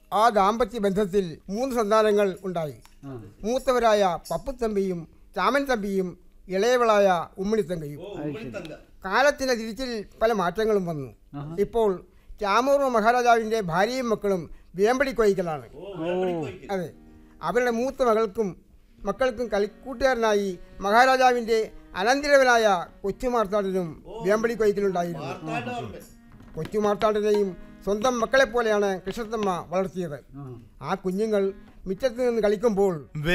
ആ ദാമ്പത്യ ബന്ധത്തിൽ മൂന്ന് സന്താനങ്ങൾ ഉണ്ടായി ആ. മൂത്തവരായ പപ്പുത്തമ്പിയും ചാമൻ തമ്പിയും ഇളയവളായ ഉമ്മിണിത്തങ്കയും കാലത്തിന്റെ തിരിച്ചിൽ പല മാറ്റങ്ങളും വന്നു ആഹാ. ഇപ്പോൾ ചാമൂർ മഹാരാജാവിന്റെ ഭാര്യയും മക്കളും വേമ്പടി കൊയ്ക്കലാണ് അതെ അവരുടെ മൂത്ത മകൾക്കും മക്കൾക്കും കളിക്കൂട്ടുകാരനായി മഹാരാജാവിന്റെ അനന്തിരവനായ കൊച്ചുമാർത്താടനും വേമ്പടി കൊയ്ക്കലുണ്ടായിരുന്നു കൊച്ചുമാർത്താടനെയും സ്വന്തം മക്കളെപ്പോലെയാണ് കൃഷ്ണത്തമ്മ വളർത്തിയത് ആ. ആ കുഞ്ഞുങ്ങൾ മുറ്റത്ത് നിന്ന് കളിക്കുമ്പോൾ